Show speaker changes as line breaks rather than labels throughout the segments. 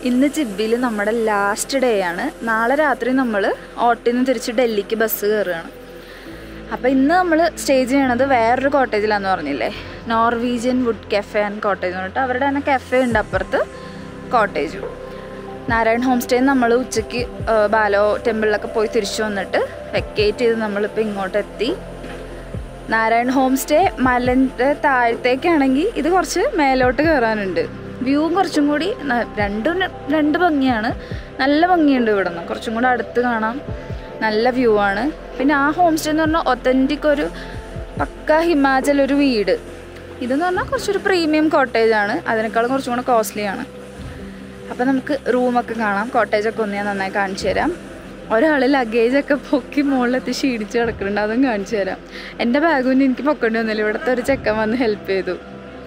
ഇന്ന് ജിബിയിൽ നമ്മുടെ last day ആണ് നാളെ രാത്രി നമ്മൾ ഓട്ടിൽ നിന്ന് തിരിച്ച് ഡൽഹിക്ക് ബസ് കയറുകയാണ് അപ്പോൾ ഇന്ന് നമ്മൾ സ്റ്റേ ചെയ്യണത് വേറൊരു കോട്ടേജിലാന്ന് പറഞ്ഞില്ലേ Norwegian wood cafe and cottage എന്ന് പറഞ്ഞിട്ട് അവരുടെ തന്നെ കഫേ ഉണ്ട് അപ്പുറത്ത് കോട്ടേജും നാരായൺ ഹോം സ്റ്റേ നമ്മൾ ഉച്ചയ്ക്ക് ആ, ബാലോ ടെമ്പിളിലൊക്കെ പോയി തിരിച്ചു വന്നിട്ട് വെക്കേറ്റ് ചെയ്ത് നമ്മളിപ്പോൾ ഇങ്ങോട്ട് എത്തി നാരായൺ ഹോം സ്റ്റേ മലൻ്റെ താഴത്തേക്കാണെങ്കിൽ ഇത് കുറച്ച് മേലോട്ട് കയറാനുണ്ട് വ്യൂവും കുറച്ചും കൂടി ന- രണ്ടും ര- രണ്ട് ഭംഗിയാണ് നല്ല ഭംഗിയുണ്ട് ഇവിടെ നിന്ന് കുറച്ചും കൂടി അടുത്ത് കാണാം നല്ല വ്യൂ ആണ് പിന്നെ ആ ഹോം സ്റ്റേ എന്ന് പറഞ്ഞാൽ ഒത്തൻറ്റിക് ഒരു പക്ക ഹിമാചൽ ഒരു വീട് ഇതെന്ന് പറഞ്ഞാൽ കുറച്ചൊരു പ്രീമിയം കോട്ടേജ് ആണ് അതിനേക്കാളും കുറച്ചും കൂടെ കോസ്റ്റ്ലി ആണ് അപ്പം നമുക്ക് റൂമൊക്കെ കാണാം കോട്ടേജൊക്കെ ഒന്ന് ഞാൻ നന്നായി കാണിച്ചു തരാം ഒരാൾ ലഗേജൊക്കെ പൊക്കി മുകളിലെത്തി ക്ഷീണിച്ച് കിടക്കുന്നുണ്ട് അതും കാണിച്ചു തരാം എൻ്റെ ബാഗൊന്നും എനിക്ക് പൊക്കേണ്ടി വന്നില്ല ഇവിടുത്തെ ഒരു ചെക്കൻ വന്ന് ഹെൽപ്പ് ചെയ്തു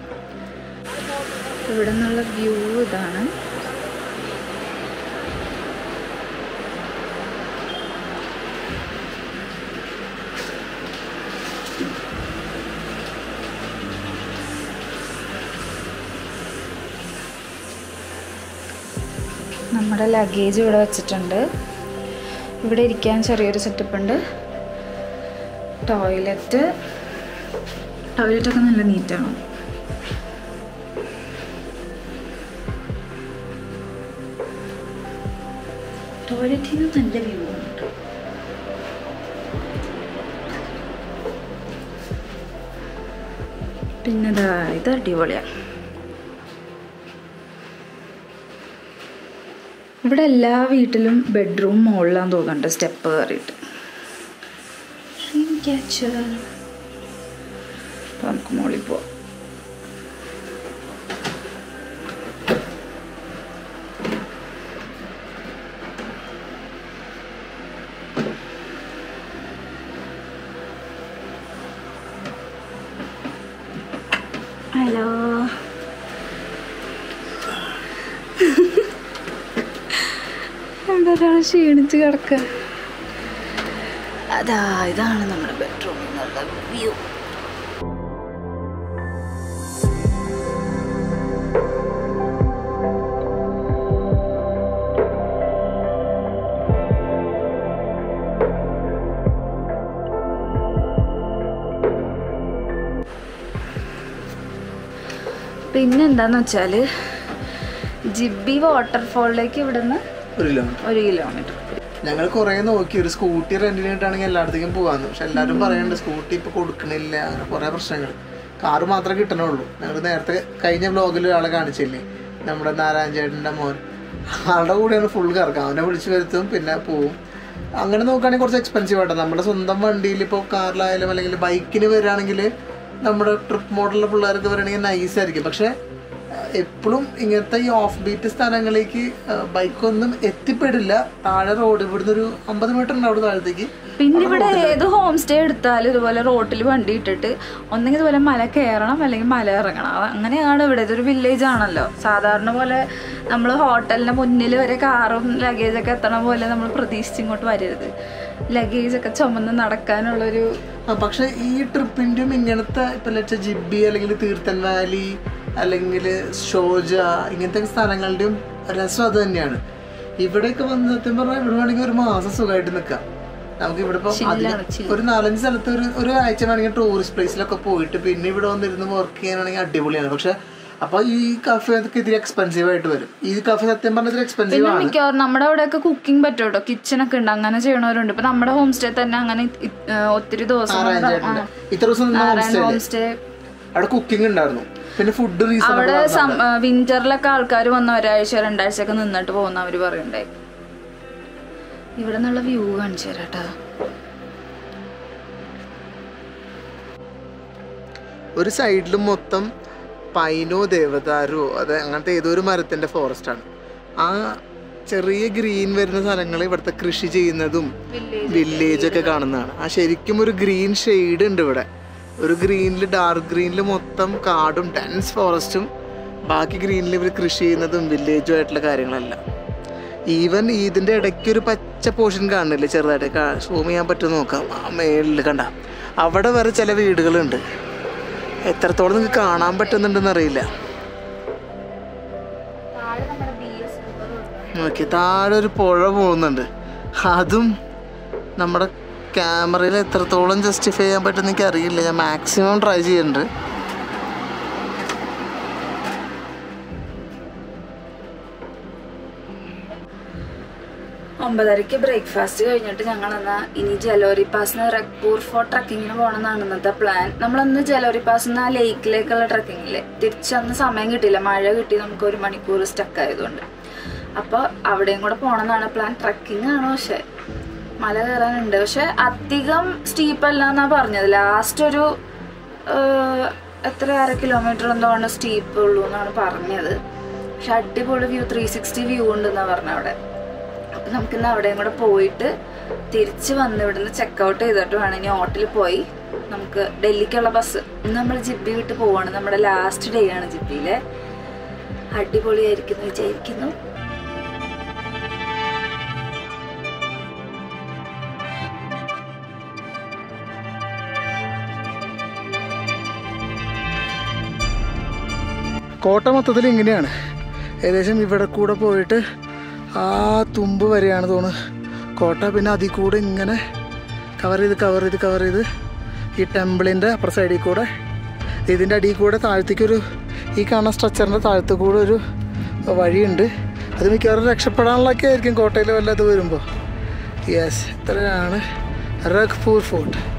ഇവിടെ നിന്നുള്ള വ്യൂ ഇതാണ് നമ്മുടെ ലഗേജ് ഇവിടെ വെച്ചിട്ടുണ്ട് ഇവിടെ ഇരിക്കാൻ ചെറിയൊരു സെറ്റപ്പ് ഉണ്ട് ടോയ്ലറ്റ് ടോയ്ലറ്റൊക്കെ നല്ല നീറ്റാണ് ടോയ്ലറ്റിൽ നിന്ന് നല്ല വ്യൂ ഉണ്ട് പിന്നെ ദാ ഇത് അടിപൊളിയാണ് ഇവിടെ എല്ലാ വീട്ടിലും ബെഡ്റൂം മുകളിലാന്ന് തോന്നുന്നുണ്ട് സ്റ്റെപ്പ് കയറിയിട്ട് അപ്പോൾ നമുക്ക് മുകളിൽ പോവാം ഹലോ എന്താ ഒരാൾ ക്ഷീണിച്ച് കിടക്കുക അതാ ഇതാണ് നമ്മുടെ ബെഡ്റൂമിൽ നിന്നുള്ള വ്യൂ പിന്നെന്താന്ന് വെച്ചാല് ജിബി വാട്ടർഫോളിലേക്ക് ഇവിടുന്ന്
ഒരു കിലോമീറ്റർ
ഒരു കിലോമീറ്റർ
ഞങ്ങൾ കുറെ നോക്കി ഒരു സ്കൂട്ടി റെന്റിനായിട്ടാണെങ്കിൽ എല്ലായിടത്തേക്കും പോകാന്ന് പക്ഷെ എല്ലാവരും പറയുന്നുണ്ട് സ്കൂട്ടി ഇപ്പൊ കൊടുക്കണില്ല അങ്ങനെ കുറെ പ്രശ്നങ്ങൾ കാറ് മാത്രമേ കിട്ടണുള്ളൂ ഞങ്ങൾ നേരത്തെ കഴിഞ്ഞ ബ്ലോഗിൽ ഒരാളെ കാണിച്ചില്ലേ നമ്മുടെ നാരായണ ചേട്ടൻ്റെ മോൻ ആളുടെ കൂടെയാണ് ഫുൾ കറക്കം അവനെ വിളിച്ചു വരുത്തും പിന്നെ പോവും അങ്ങനെ നോക്കുകയാണെങ്കിൽ കുറച്ച് എക്സ്പെൻസീവ് ആട്ടോ നമ്മുടെ സ്വന്തം വണ്ടിയിൽ ഇപ്പോൾ കാറിലായാലും അല്ലെങ്കിൽ ബൈക്കിന് വരികയാണെങ്കിൽ നമ്മുടെ ട്രിപ്പ് മോഡലുള്ള പിള്ളേർക്ക് വരികയാണെങ്കിൽ നൈസ് ആയിരിക്കും പക്ഷേ എപ്പോഴും ഇങ്ങനത്തെ ഈ ഓഫ് ബീറ്റ് സ്ഥലങ്ങളിലേക്ക് ബൈക്കൊന്നും എത്തിപ്പെടില്ല താഴെ റോഡ് ഇവിടുന്ന് ഒരു അമ്പത് മീറ്റർ ഉണ്ട് അവിടെ താഴത്തേക്ക്
പിന്നെ ഇവിടെ ഏത് ഹോം സ്റ്റേ എടുത്താലും ഇതുപോലെ റോട്ടിൽ വണ്ടി ഇട്ടിട്ട് ഒന്നെങ്കിൽ ഇതുപോലെ മല കയറണം അല്ലെങ്കിൽ മല ഇറങ്ങണം അത് അങ്ങനെയാണ് ഇവിടെ ഇതൊരു വില്ലേജ് ആണല്ലോ സാധാരണ പോലെ നമ്മൾ ഹോട്ടലിന്റെ മുന്നിൽ വരെ കാറും ലഗേജൊക്കെ എത്തണ പോലെ നമ്മൾ പ്രതീക്ഷിച്ച് ഇങ്ങോട്ട് വരരുത് ലഗേജൊക്കെ ചുമന്ന് നടക്കാനുള്ളൊരു
ആ, പക്ഷെ ഈ ട്രിപ്പിന്റെയും ഇങ്ങനത്തെ ഇപ്പൊ ലച്ച ജിബി അല്ലെങ്കിൽ തീർത്ഥൻ വാലി അല്ലെങ്കിൽ ഷോജ ഇങ്ങനത്തെ സ്ഥലങ്ങളുടെയും രസം അത് തന്നെയാണ് ഇവിടെയൊക്കെ വന്ന് സത്യം പറഞ്ഞാൽ ഇവിടെ വേണമെങ്കിൽ ഒരു മാസം സുഖമായിട്ട് നിൽക്കാം നമുക്ക് ഇവിടെ ഇപ്പൊ
ചില്ലാണ്, chill.
ഒരു നാലഞ്ച് സ്ഥലത്ത് ഒരു ഒരു ആഴ്ച വേണമെങ്കിൽ ടൂറിസ്റ്റ് പ്ലേസിലൊക്കെ പോയിട്ട് പിന്നെ ഇവിടെ വന്നിരുന്ന് വർക്ക് ചെയ്യാനാണെങ്കിൽ അടിപൊളിയാണ് പക്ഷെ അപ്പൊ ഈ കഫേ ഒക്കെ ഇതിരി എക്സ്പെൻസീവ് ആയിട്ട് വരും ഈ കഫേ സത്യം പറഞ്ഞാൽ ഇതിരി എക്സ്പെൻസീവ്
പിന്നെ
ആണ്
മിക്കവാറും നമ്മുടെ അവിടെയൊക്കെ കുക്കിംഗ് പറ്റും കേട്ടോ കിച്ചൺ ഒക്കെ ഉണ്ട് അങ്ങനെ ചെയ്യണവരുണ്ട് ഇപ്പൊ നമ്മുടെ ഹോം സ്റ്റേ തന്നെ അങ്ങനെ ഇ- ആ, ഒത്തിരി ദിവസം
നാരായണ ചേട്ടൻ്റെ ഇത്ര ദിവസം നിന്ന home stay
ഹോം
അല്ലേ?
സ്റ്റേ
അവിടെ കുക്കിംഗ് ഉണ്ടായിരുന്നു പിന്നെ ഫുഡ്
അവിടെ
റീസണബിൾ
വിന്ററിലൊക്കെ ആൾക്കാർ വന്ന ഒരാഴ്ച രണ്ടാഴ്ച ഒക്കെ നിന്നിട്ട് പോകുന്ന അവര് പറയണ്ടായി ഇവിടെ നിന്നുള്ള വ്യൂ കാണിച്ചു തരാട്ടാ
ഒരു സൈഡിൽ മൊത്തം പൈനോ ദേവദാരോ അത് അങ്ങനത്തെ ഏതോ ഒരു മരത്തിന്റെ ഫോറസ്റ്റ് ആണ് ആ ചെറിയ ഗ്രീൻ വരുന്ന സ്ഥലങ്ങൾ ഇവിടുത്തെ കൃഷി ചെയ്യുന്നതും വില്ലേജ് ഒക്കെ കാണുന്നതാണ് ആ ശരിക്കും ഒരു ഗ്രീൻ ഷെയ്ഡ് ഉണ്ട് ഇവിടെ ഒരു ഗ്രീനിൽ ഡാർക്ക് ഗ്രീനിൽ മൊത്തം കാടും ഡെൻസ് ഫോറസ്റ്റും ബാക്കി ഗ്രീനിൽ ഇവർ കൃഷി ചെയ്യുന്നതും വില്ലേജും ആയിട്ടുള്ള കാര്യങ്ങളെല്ലാം ഈവൻ ഇതിന്റെ ഇടയ്ക്ക് ഒരു പച്ച പോർഷൻ കാണുന്നില്ലേ ചെറുതായിട്ട് സൂം ചെയ്യാൻ പറ്റുമോ നോക്കാം ആ മേളിൽ കണ്ട അവിടെ വരെ ചില വീടുകളുണ്ട് എത്രത്തോളം നിങ്ങൾക്ക് കാണാൻ പറ്റുന്നുണ്ടെന്ന് അറിയില്ല
താഴെ നമ്മുടെ ബി എസ്
ഓക്കെ താഴെ ഒരു പുഴ പോകുന്നുണ്ട് അതും നമ്മുടെ ക്യാമറയിൽ എത്രത്തോളം ജസ്റ്റിഫൈ ചെയ്യാൻ പറ്റുമെന്ന് എനിക്ക് അറിയില്ല ഞാൻ മാക്സിമം ട്രൈ ചെയ്യുന്നുണ്ട്
ഒമ്പതരയ്ക്ക് ബ്രേക്ക്ഫാസ്റ്റ് കഴിഞ്ഞിട്ട് ഞങ്ങൾ എന്നാ ഇനി ജലോരി പാസിന് റഗ്പൂർ ഫോർട്ട് ട്രക്കിങ്ങിന് പോകണമെന്നാണ് ഇന്നത്തെ പ്ലാൻ നമ്മളന്ന് ജലോരി പാസിന്ന് ആ ലേക്കിലേക്കുള്ള ട്രക്കിങ്ങില്ലേ തിരിച്ചന്ന് സമയം കിട്ടിയില്ല മഴ കിട്ടി നമുക്ക് ഒരു മണിക്കൂർ സ്റ്റക്ക് ആയതുകൊണ്ട് അപ്പോൾ അവിടെയും കൂടെ പോകണമെന്നാണ് പ്ലാൻ ട്രക്കിംഗ് ആണ് പക്ഷെ മല കയറാനുണ്ട് പക്ഷെ അധികം സ്റ്റീപ്പ് അല്ല എന്നാ പറഞ്ഞത് ലാസ്റ്റ് ഒരു ഏഹ്, എത്ര അര കിലോമീറ്റർ എന്തോ ആണ് സ്റ്റീപ്പ് ഉള്ളൂ എന്നാണ് പറഞ്ഞത് പക്ഷെ അടിപൊളി വ്യൂ ത്രീ സിക്സ്റ്റി വ്യൂ ഉണ്ടെന്നാ പറഞ്ഞ അവിടെ അപ്പം നമുക്കിന്ന് അവിടെയും കൂടെ പോയിട്ട് തിരിച്ച് വന്ന് ഇവിടുന്ന് ചെക്കൗട്ട് ചെയ്തിട്ട് വേണം ഇനി ഓട്ടിൽ പോയി നമുക്ക് ഡൽഹിക്കുള്ള ബസ് ഇന്ന് നമ്മൾ ജിബി വിട്ട് പോവാണ് നമ്മുടെ ലാസ്റ്റ് ഡേ ആണ് ജിബിയിലെ അടിപൊളിയായിരിക്കും എന്ന് വിചാരിക്കുന്നു
കോട്ട മൊത്തത്തിൽ ഇങ്ങനെയാണ് ഏകദേശം ഇവിടെ കൂടെ പോയിട്ട് ആ തുമ്പ് വരെയാണ് തോന്നുന്നു കോട്ട പിന്നെ അതിൽ കൂടെ ഇങ്ങനെ കവർ ചെയ്ത് കവർ ചെയ്ത് കവർ ചെയ്ത് ഈ ടെമ്പിളിൻ്റെ അപ്പുറ സൈഡിൽ കൂടെ ഇതിൻ്റെ അടിയിൽ കൂടെ താഴത്തേക്കൊരു ഈ കാണുന്ന സ്ട്രക്ചറിൻ്റെ താഴത്ത് കൂടെ ഒരു വഴിയുണ്ട് അത് മിക്കവാറും രക്ഷപ്പെടാനുള്ളതൊക്കെ ആയിരിക്കും കോട്ടയിൽ വല്ലത് വരുമ്പോൾ യെസ് ഇത്രയാണ് റഗ്പൂർ ഫോർട്ട്